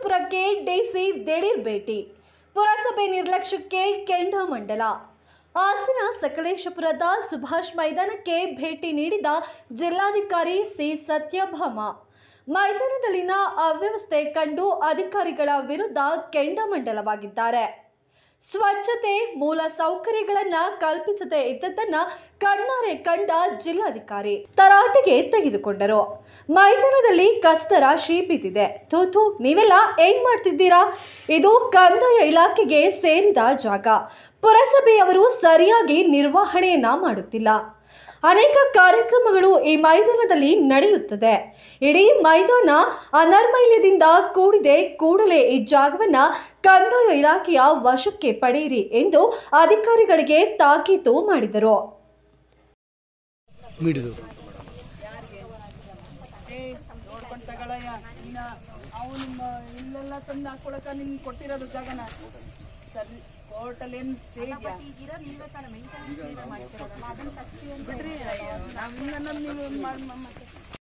ಸಕಲೇಶಪುರಕ್ಕೆ DC ದಿಢೀರ್ ಭೇಟಿ ಪುರಸಭೆ ನಿರ್ಲಕ್ಷ್ಯಕ್ಕೆ ಕೆಂಡಾಮಂಡಲ ಹಾಸನ ಸಕಲೇಶಪುರದ ಸುಭಾಷ್ ಮೈದಾನಕ್ಕೆ ಭೇಟಿ ನೀಡಿದ ಜಿಲ್ಲಾಧಿಕಾರಿ ಸಿ ಸತ್ಯಭಾಮ ಮೈದಾನದಲ್ಲಿನ ಅವ್ಯವಸ್ಥೆ ಕಂಡು ಅಧಿಕಾರಿಗಳ ವಿರುದ್ಧ ಕೆಂಡಾಮಂಡಲವಾಗಿದ್ದಾರೆ ಸ್ವಚ್ಛತೆ ಮೂಲ ಸೌಕರ್ಯಗಳನ್ನ ಕಲ್ಪಿಸದೇ ಇದ್ದದ್ದನ್ನ ಕಣ್ಣಾರೆ ಕಂಡ ಜಿಲ್ಲಾಧಿಕಾರಿ ತರಾಟೆಗೆ ತೆಗೆದುಕೊಂಡರು ಮೈದಾನದಲ್ಲಿ ಕಸದ ರಾಶಿ ಬಿದ್ದಿದೆ ತೂತು ನೀವೆಲ್ಲ ಏನ್ ಮಾಡ್ತಿದ್ದೀರಾ ಇದು ಕಂದಾಯ ಇಲಾಖೆಗೆ ಸೇರಿದ ಜಾಗ ಪುರಸಭೆಯವರು ಸರಿಯಾಗಿ ನಿರ್ವಹಣೆಯನ್ನ ಮಾಡುತ್ತಿಲ್ಲ ಅನೇಕ ಕಾರ್ಯಕ್ರಮಗಳು ಈ ಮೈದಾನದಲ್ಲಿ ನಡೆಯುತ್ತದೆ ಇಡೀ ಮೈದಾನ ಅನರ್ಮೈಲ್ಯದಿಂದ ಕೂಡಿದೆ ಕೂಡಲೇ ಈ ಜಾಗವನ್ನ ಕಂದಾಯ ಇಲಾಖೆಯ ವಶಕ್ಕೆ ಪಡೆಯಿರಿ ಎಂದು ಅಧಿಕಾರಿಗಳಿಗೆ ತಾಕೀತು ಮಾಡಿದರು ಮಿಡಿದು ಏ ನೋಡ್ಕೊಂಡು ತಗೊಳಯ್ಯ ಇನ್ನ ಅವನು ಇಲ್ಲೆಲ್ಲ ತಂದು ಹಾಕೊಳಕ ನಿನ್ ಕೊಟ್ಟಿರೋದು ಜಾಗನ ಸರಿ ಕೋರ್ಟಲ್ಲಿ ಏನು ಸ್ಟೇಜ್ ಬಿಡ್ರಿ ಅಯ್ಯೋ, ನಾವ್ ಇನ್ನೊಂದ್ ನೀವು ಮಾಡ್- ಮ- ಮತ್ತೆ